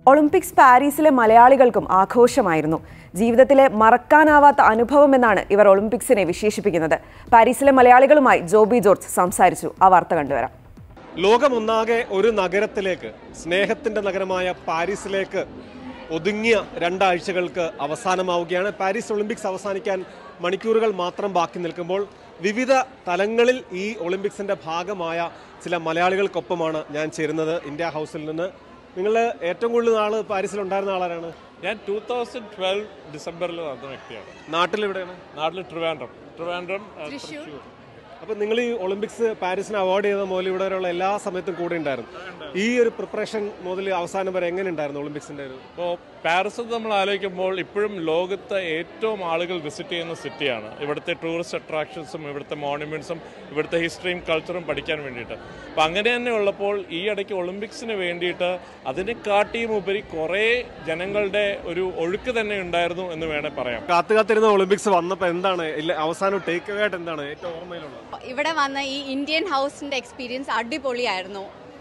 Olympics പാരീസിലെ മലയാളികൾക്കും ആഘോഷമായിരുന്നു ജീവിതത്തിലെ മറക്കാനാവാത്ത അനുഭവമെന്നാണ് ഇവർ ഒളിമ്പിക്സിനെ വിശേഷിപ്പിക്കുന്നത് പാരീസിലെ മലയാളികളുമായി ജോബി ജോർജ് സംസാരിച്ചു ആ വാർത്ത കണ്ടുവരാം ലോകമൊന്നാകെ ഒരു നഗരത്തിലേക്ക് സ്നേഹത്തിന്റെ നഗരമായ പാരീസിലേക്ക് ഒതുങ്ങിയ രണ്ടാഴ്ചകൾക്ക് അവസാനമാവുകയാണ് പാരീസ് ഒളിമ്പിക്സ് അവസാനിക്കാൻ മണിക്കൂറുകൾ മാത്രം ബാക്കി നിൽക്കുമ്പോൾ വിവിധ തലങ്ങളിൽ ഈ ഒളിമ്പിക്സിന്റെ ഭാഗമായ ചില മലയാളികൾക്കൊപ്പമാണ് ഞാൻ ചേരുന്നത് ഇന്ത്യ ഹൗസിൽ നിന്ന് നിങ്ങൾ ഏറ്റവും കൂടുതൽ നാൾ പാരീസിൽ ഉണ്ടായിരുന്ന ആളാരാണ് ഞാൻ ടൂ തൗസൻഡ് ട്വൽവ് ഡിസംബറിൽ നടന്ന വ്യക്തിയാണ് നാട്ടിൽ എവിടെയാണ് നാട്ടിൽ ട്രിവാൻഡ്രം ട്രിവാൻഡ്രം ആ, തൃശ്ശൂർ അപ്പൊ നിങ്ങൾ ഈ ഒളിമ്പിക്സ് പാരീസിന് അവാർഡ് ചെയ്ത മുതൽ ഇവിടെ വരെയുള്ള എല്ലാ സമയത്തും കൂടെ ഉണ്ടായിരുന്നു ഈ ഒരു പ്രിപ്പറേഷൻ മുതൽ അവസാനം വരെ എങ്ങനെ ഉണ്ടായിരുന്നു ഒളിമ്പിക്സിന്റെ ഒരു ഇപ്പോൾ പാരീസ് നമ്മൾ ആലോചിക്കുമ്പോൾ ഇപ്പോഴും ലോകത്തെ ഏറ്റവും ആളുകൾ വിസിറ്റ് ചെയ്യുന്ന സിറ്റിയാണ് ഇവിടുത്തെ ടൂറിസ്റ്റ് അട്രാക്ഷൻസും ഇവിടുത്തെ മോണ്യുമെന്റ്സും ഇവിടുത്തെ ഹിസ്റ്ററിയും കൾച്ചറും പഠിക്കാൻ വേണ്ടിയിട്ട് അപ്പം അങ്ങനെ തന്നെ ഉള്ളപ്പോൾ ഈ ഇടയ്ക്ക് ഒളിമ്പിക്സിന് വേണ്ടിയിട്ട് അതിനെക്കാട്ടിയും ഉപരി കുറേ ജനങ്ങളുടെ ഒരു ഒഴുക്ക് തന്നെ ഉണ്ടായിരുന്നു എന്ന് വേണേൽ പറയാം കാത്തു കാത്തിരുന്ന ഒളിമ്പിക്സ് വന്നപ്പോ എന്താണ് ഇല്ല, അവസാനം ടേക്ക് അവേ ആയിട്ട് എന്താണ് ഏറ്റവും ഓർമ്മയിലുള്ളത് ഇവിടെ വന്ന ഈ ഇന്ത്യൻ ഹൗസിന്റെ എക്സ്പീരിയൻസ് അടിപൊളിയായിരുന്നു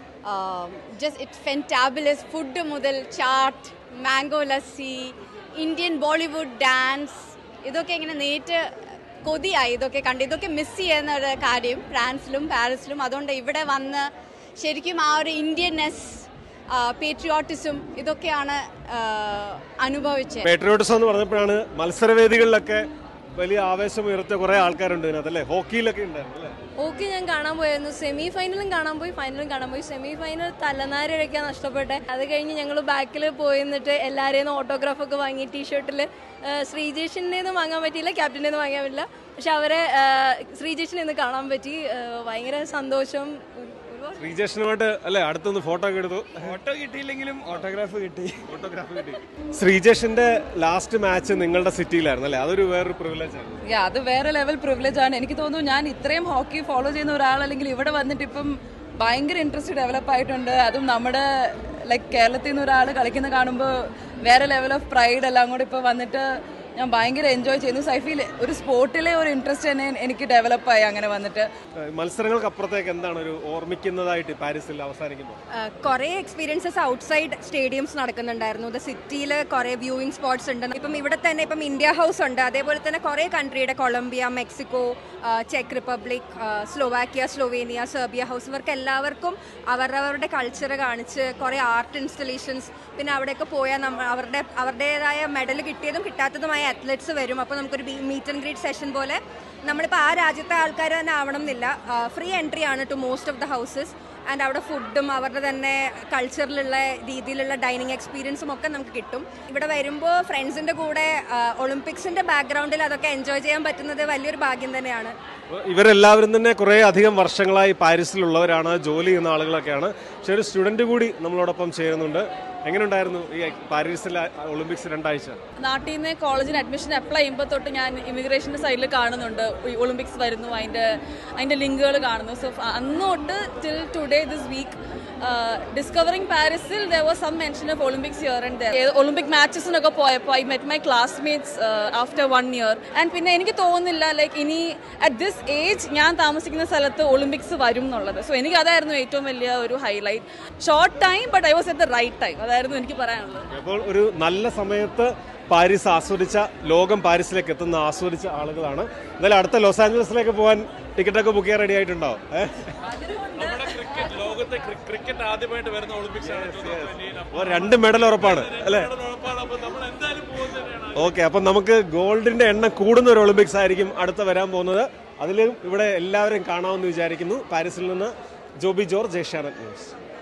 ജസ്റ്റ് ഇറ്റ് ഫെൻറ്റാബിലസ് ഫുഡ് മുതൽ chaat mango lassi Indian Bollywood dance ഇതൊക്കെ ഇങ്ങനെ നേരിട്ട് കൊതിയായി ഇതൊക്കെ കണ്ട് ഇതൊക്കെ മിസ് ചെയ്യുന്ന ഒരു കാര്യം ഫ്രാൻസിലും പാരീസിലും അതുകൊണ്ട് ഇവിടെ വന്ന് ശരിക്കും ആ ഒരു ഇന്ത്യൻനെസ് പേട്രിയോട്ടിസം ഇതൊക്കെയാണ് ആ, അനുഭവിച്ചത് പേട്രിയോട്ടിസം എന്ന് പറഞ്ഞപ്പോഴാണ് മത്സരവേദികളിലൊക്കെ വലിയ ആവേശം ഉയർത്തിയ കുറെ ആൾക്കാരുണ്ട് ഇതിനകത്ത് അല്ലേ ഹോക്കിയിലൊക്കെ ഉണ്ടായിരുന്നു അല്ലേ ഓക്കെ ഞാൻ കാണാൻ പോയായിരുന്നു സെമി ഫൈനലും കാണാൻ പോയി ഫൈനലും കാണാൻ പോയി സെമി ഫൈനൽ തലനാരിഴയ്ക്കാൻ നഷ്ടപ്പെട്ടെ അത് കഴിഞ്ഞ് ഞങ്ങൾ ബാക്കിൽ പോയി നിന്നിട്ട് എല്ലാവരെയും ഓട്ടോഗ്രാഫ് ഒക്കെ വാങ്ങി ടീഷർട്ടിൽ ശ്രീജേഷിൻ്റെ നിന്ന് വാങ്ങാൻ പറ്റിയില്ല ക്യാപ്റ്റൻ്റെ നിന്ന് വാങ്ങാൻ പറ്റില്ല പക്ഷെ അവരെ ശ്രീജേഷിനെ ഇന്ന് കാണാൻ പറ്റി ആ, ഭയങ്കര സന്തോഷം ഒരു- ഒരുപാട് ശ്രീജേഷനുമായിട്ട് അല്ലേ അടുത്തൊന്ന് ഫോട്ടോ ഒക്കെ എടുത്തു ഫോട്ടോ കിട്ടിയില്ലെങ്കിലും ഓട്ടോഗ്രാഫ് കിട്ടി ഫോട്ടോഗ്രാഫ് കിട്ടി ശ്രീജേഷിന്റെ ലാസ്റ്റ് മാച്ച് നിങ്ങളുടെ സിറ്റിയിലായിരുന്നു അല്ലേ അതൊരു വേറൊരു പ്രിവിലേജ് ആണ് യാ അത് വേറെ ലെവൽ പ്രിവിലേജ് ആണ് എനിക്ക് തോന്നുന്നു ഞാൻ ഇത്രയും ഹോക്കി ഫോളോ ചെയ്യുന്ന ഒരാൾ അല്ലെങ്കിൽ ഇവിടെ വന്നിട്ട് ഇപ്പം ഭയങ്കര ഇൻട്രസ്റ്റ് ഡെവലപ്പ് ആയിട്ടുണ്ട് അതും നമ്മുടെ ലൈക്ക് കേരളത്തിൽ നിന്ന് ഒരാൾ കളിക്കുന്ന കാണുമ്പോൾ വേറെ ലെവൽ ഓഫ് പ്രൈഡ് എല്ലാം കൂടി ഇപ്പോൾ വന്നിട്ട് ഞാൻ ഭയങ്കര എൻജോയ് ചെയ്യുന്നു സൈഫിൽ ഒരു സ്പോർട്ടിലെ ഒരു ഇൻട്രസ്റ്റ് തന്നെ എനിക്ക് ഡെവലപ്പ് ആയി അങ്ങനെ വന്നിട്ട് ഏഹ് മത്സരങ്ങൾക്ക് അപ്പുറത്തേക്ക് എന്താണ് ഒരു ഓർമ്മിക്കുന്നതായിട്ട് പാരീസിൽ അവസാനിക്കുമ്പോൾ കുറേ എക്സ്പീരിയൻസസ് ഔട്ട്സൈഡ് സ്റ്റേഡിയംസ് നടക്കുന്നുണ്ടായിരുന്നു ദ സിറ്റിയിൽ കുറേ വ്യൂയിങ് സ്പോട്ട്സ് ഉണ്ട് ഇപ്പം ഇവിടെ തന്നെ ഇപ്പം ഇന്ത്യ ഹൗസ് ഉണ്ട് അതേപോലെ തന്നെ കുറേ കൺട്രിയുടെ കൊളംബിയ മെക്സിക്കോ ചെക്ക് Republic Slovakia Slovenia Serbia house ഇവർക്ക് എല്ലാവർക്കും അവരവരുടെ കൾച്ചർ കാണിച്ച് കുറേ ആർട്ട് ഇൻസ്റ്റലേഷൻസ് പിന്നെ അവിടെയൊക്കെ പോയാൽ നമ്മ അവരുടെ അവരുടേതായ മെഡൽ കിട്ടിയതും കിട്ടാത്തതുമായ അത്ലറ്റ്സ് വരും അപ്പോൾ നമുക്കൊരു മീറ്റ് ആൻഡ് ഗ്രീറ്റ് സെഷൻ പോലെ നമ്മളിപ്പോൾ ആ രാജ്യത്തെ ആൾക്കാർ തന്നെ ആവണം എന്നില്ല ഫ്രീ എൻട്രി ആണ് to most of the houses and അവിടെ ഫുഡും അവരുടെ തന്നെ കൾച്ചറിലുള്ള രീതിയിലുള്ള ഡൈനിങ് എക്സ്പീരിയൻസും ഒക്കെ നമുക്ക് കിട്ടും ഇവിടെ വരുമ്പോൾ ഫ്രണ്ട്സിൻ്റെ കൂടെ ഒളിമ്പിക്സിൻ്റെ ബാക്ക്ഗ്രൗണ്ടിൽ അതൊക്കെ എൻജോയ് ചെയ്യാൻ പറ്റുന്നത് വലിയൊരു ഭാഗ്യം തന്നെയാണ് അപ്പോൾ ഇവരെല്ലാവരും തന്നെ കുറേ അധികം വർഷങ്ങളായി പാരീസിലുള്ളവരാണ് ജോലി ചെയ്യുന്ന ആളുകളൊക്കെയാണ് പക്ഷെ ഒരു സ്റ്റുഡന്റ് കൂടി നമ്മളോടൊപ്പം ചേരുന്നുണ്ട് എങ്ങനെയുണ്ടായിരുന്നു ഈ പാരീസിലെ ഒളിമ്പിക്സ് രണ്ടാഴ്ച നാട്ടിൽ നിന്ന് കോളേജിന് അഡ്മിഷൻ അപ്ലൈ ചെയ്യുമ്പോൾ തൊട്ട് ഞാൻ ഇമിഗ്രേഷൻ്റെ സൈഡിൽ കാണുന്നുണ്ട് ഈ ഒളിമ്പിക്സ് വരുന്നു അതിൻ്റെ അതിൻ്റെ ലിങ്കുകൾ കാണുന്നു സോ അന്ന് തൊട്ട് till today this week discovering പാരീസിൽ there was some mention of Olympics year and there Olympic മാച്ചസിനൊക്കെ പോയപ്പോൾ I met my classmates after one year and പിന്നെ എനിക്ക് തോന്നുന്നില്ല ലൈക്ക് ഇനി അറ്റ് ദിസ് ഏജ് ഞാൻ താമസിക്കുന്ന സ്ഥലത്ത് ഒളിമ്പിക്സ് വരും എന്നുള്ളത് സോ എനിക്ക് അതായിരുന്നു ഏറ്റവും വലിയ ഒരു highlight short time but I was at the right time അതായിരുന്നു എനിക്ക് പറയാനുള്ളത് അപ്പോൾ ഒരു നല്ല സമയത്ത് പാരീസ് ആസ്വദിച്ച ലോകം പാരീസിലേക്ക് എത്തുന്ന ആസ്വദിച്ച ആളുകളാണ് എന്നാലും അടുത്ത ലോസ് ആഞ്ചലസിലേക്ക് പോകാൻ ടിക്കറ്റൊക്കെ ബുക്ക് ചെയ്യാൻ റെഡി ആയിട്ടുണ്ടോ ഏഹ് നമ്മുടെ ക്രിക്കറ്റ് ലോകത്തെ ക്രിക്കറ്റ് ആദ്യമായിട്ട് വരുന്ന ഒളിമ്പിക്സ് ആണ് 2028. അപ്പോൾ രണ്ട് മെഡൽ ഉറപ്പാണ് അല്ലേ അപ്പോൾ ഉറപ്പാണ് അപ്പോൾ നമ്മൾ എന്തായാലും പോകുന്നത് തന്നെയാണ് ഓക്കെ അപ്പം നമുക്ക് ഗോൾഡിന്റെ എണ്ണം കൂടുന്ന ഒരു ഒളിമ്പിക്സ് ആയിരിക്കും അടുത്ത വരാൻ പോകുന്നത് അതിലും ഇവിടെ എല്ലാവരും കാണാമെന്ന് വിചാരിക്കുന്നു പാരീസിൽ നിന്ന് ജോബി ജോർജ് ഏഷ്യാനെറ്റ് ന്യൂസ്